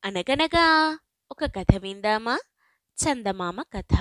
అనగనగా ఒక కథ విందామా చందమామ కథ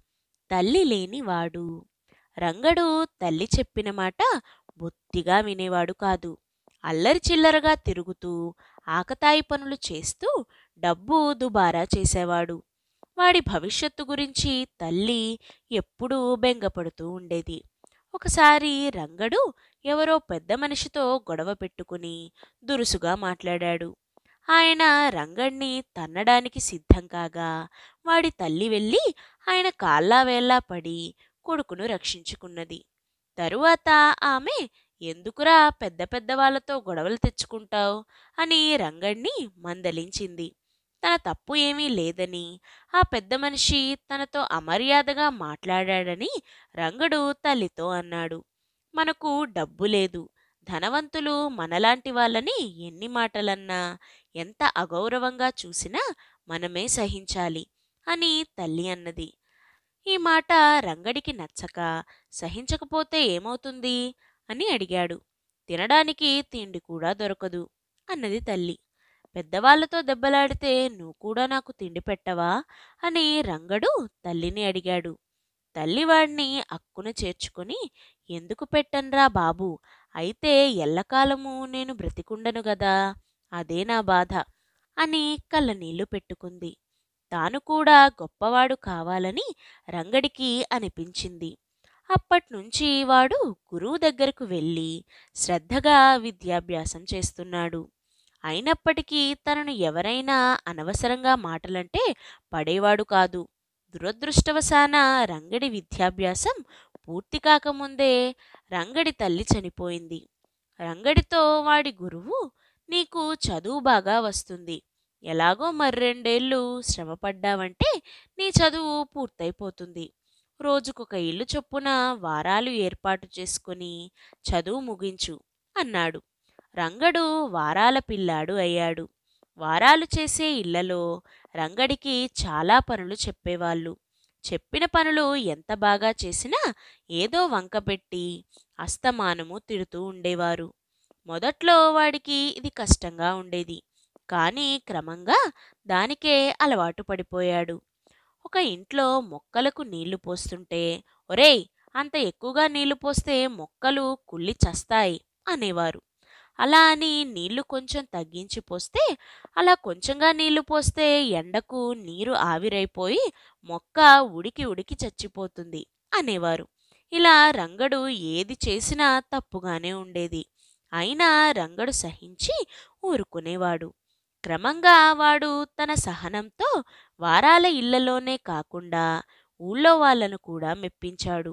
తల్లి లేనివాడు రంగడు తల్లి చెప్పిన మాట బొత్తిగా వినేవాడు కాదు అల్లరి చిల్లరగా తిరుగుతూ ఆకతాయి పనులు చేస్తూ డబ్బు దుబారా చేసేవాడు వాడి భవిష్యత్తు గురించి తల్లి ఎప్పుడూ బెంగపడుతూ ఉండేది ఒకసారి రంగడు ఎవరో పెద్ద మనిషితో గొడవ పెట్టుకుని దురుసుగా మాట్లాడాడు ఆయన రంగణ్ణి తన్నడానికి సిద్ధం కాగా వాడి తల్లి వెళ్ళి ఆయన కాళ్ళా వేళ్ళా పడి కొడుకును రక్షించుకున్నది తరువాత ఆమె ఎందుకురా పెద్ద పెద్ద వాళ్ళతో గొడవలు తెచ్చుకుంటావు అని రంగణ్ణి మందలించింది తన తప్పు ఏమీ లేదని ఆ పెద్ద మనిషి తనతో అమర్యాదగా మాట్లాడాడని రంగడు తల్లితో అన్నాడు మనకు డబ్బు లేదు ధనవంతులు మనలాంటి వాళ్ళని ఎన్ని మాటలన్నా ఎంత అగౌరవంగా చూసినా మనమే సహించాలి అని తల్లి అన్నది ఈ మాట రంగడికి నచ్చక సహించకపోతే ఏమవుతుంది అని అడిగాడు తినడానికి తిండి కూడా దొరకదు అన్నది తల్లి పెద్దవాళ్లతో దెబ్బలాడితే నువ్వు కూడా నాకు తిండి పెట్టవా అని రంగడు తల్లిని అడిగాడు తల్లివాడిని అక్కున చేర్చుకొని ఎందుకు పెట్టన్రా బాబు అయితే ఎల్లకాలము నేను బ్రతికుండను గదా అదే నా బాధ అని కళ్ళనీళ్లు పెట్టుకుంది తాను కూడా గొప్పవాడు కావాలని రంగడికి అనిపించింది అప్పట్నుంచి వాడు గురువు దగ్గరకు వెళ్ళి శ్రద్ధగా విద్యాభ్యాసం చేస్తున్నాడు అయినప్పటికీ తనను ఎవరైనా అనవసరంగా మాటలంటే పడేవాడు కాదు దురదృష్టవశాన రంగడి విద్యాభ్యాసం పూర్తి కాకముందే రంగడి తల్లి చనిపోయింది రంగడితో వాడి గురువు నీకు చదువు బాగా వస్తుంది ఎలాగో మర్రెండేళ్ళు శ్రమపడ్డావంటే నీ చదువు పూర్తయిపోతుంది రోజుకొక ఇల్లు చొప్పున వారాలు ఏర్పాటు చేసుకుని చదువు ముగించు అన్నాడు రంగడు వారాల పిల్లాడు అయ్యాడు వారాలు చేసే ఇళ్లలో రంగడికి చాలా పనులు చెప్పేవాళ్ళు చెప్పిన పనులు ఎంత బాగా చేసినా ఏదో వంకపెట్టి అస్తమానము తిడుతూ ఉండేవారు మొదట్లో వాడికి ఇది కష్టంగా ఉండేది కానీ క్రమంగా దానికే అలవాటు పడిపోయాడు ఒక ఇంట్లో మొక్కలకు నీళ్లు పోస్తుంటే ఒరేయ్ అంత ఎక్కువగా నీళ్లు పోస్తే మొక్కలు కుళ్ళి చస్తాయి అనేవారు అలా అని నీళ్లు కొంచెం తగ్గించి పోస్తే అలా కొంచెంగా నీళ్లు పోస్తే ఎండకు నీరు ఆవిరైపోయి మొక్క ఉడికి ఉడికి చచ్చిపోతుంది అనేవారు ఇలా రంగడు ఏది చేసినా తప్పుగానే ఉండేది అయినా రంగడు సహించి ఊరుకునేవాడు క్రమంగా వాడు తన సహనంతో వారాల ఇళ్లలోనే కాకుండా ఊళ్ళో వాళ్ళను కూడా మెప్పించాడు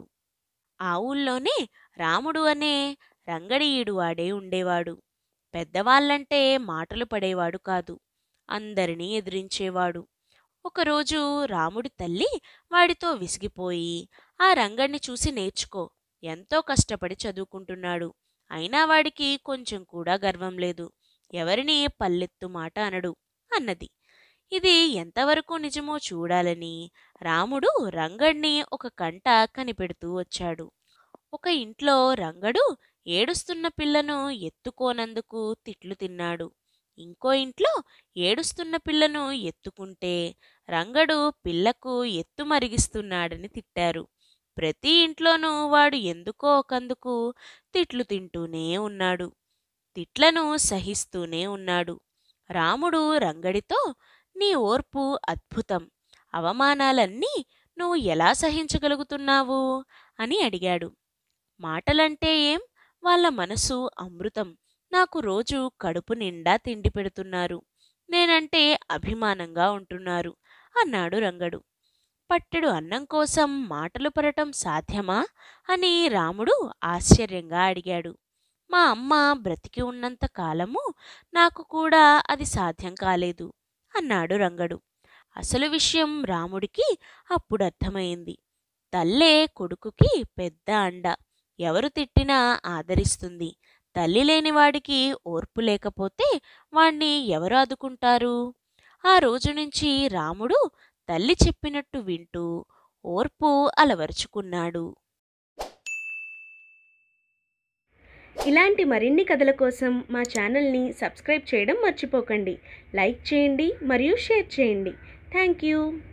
ఆ ఊళ్ళోనే రాముడు అనే రంగడీయుడు వాడే ఉండేవాడు పెద్దవాళ్ళంటే మాటలు పడేవాడు కాదు అందరినీ ఎదిరించేవాడు ఒకరోజు రాముడి తల్లి వాడితో విసిగిపోయి ఆ రంగడిని చూసి నేర్చుకో ఎంతో కష్టపడి చదువుకుంటున్నాడు అయినా వాడికి కొంచెం కూడా గర్వం లేదు ఎవరిని పల్లెత్తు మాట అనడు అన్నది ఇది ఎంతవరకు నిజమో చూడాలని రాముడు రంగడిని ఒక కంట కనిపెడుతూ వచ్చాడు ఒక ఇంట్లో రంగడు ఏడుస్తున్న పిల్లను ఎత్తుకోనందుకు తిట్లు తిన్నాడు ఇంకో ఇంట్లో ఏడుస్తున్న పిల్లను ఎత్తుకుంటే రంగడు పిల్లకు ఎత్తు మరిగిస్తున్నాడని తిట్టారు ప్రతి ఇంట్లోనూ వాడు ఎందుకో ఒకందుకు తిట్లు తింటూనే ఉన్నాడు తిట్లను సహిస్తూనే ఉన్నాడు రాముడు రంగడితో నీ ఓర్పు అద్భుతం అవమానాలన్నీ నువ్వు ఎలా సహించగలుగుతున్నావు అని అడిగాడు మాటలంటే ఏం వాళ్ళ మనసు అమృతం నాకు రోజు కడుపు నిండా తిండి పెడుతున్నారు నేనంటే అభిమానంగా ఉంటున్నారు అన్నాడు రంగడు పట్టెడు అన్నం కోసం మాటలు పడటం సాధ్యమా అని రాముడు ఆశ్చర్యంగా అడిగాడు మా అమ్మ బ్రతికి ఉన్నంత కాలము నాకు కూడా అది సాధ్యం కాలేదు అన్నాడు రంగడు అసలు విషయం రాముడికి అప్పుడు అర్థమైంది తల్లే కొడుకుకి పెద్ద అండ ఎవరు తిట్టినా ఆదరిస్తుంది తల్లి లేని వాడికి ఓర్పు లేకపోతే వాణ్ణి ఎవరు ఆదుకుంటారు ఆ రోజు నుంచి రాముడు తల్లి చెప్పినట్టు వింటూ ఓర్పు అలవరుచుకున్నాడు ఇలాంటి మరిన్ని కథల కోసం మా ఛానల్ని సబ్స్క్రైబ్ చేయడం మర్చిపోకండి లైక్ చేయండి మరియు షేర్ చేయండి థ్యాంక్ యూ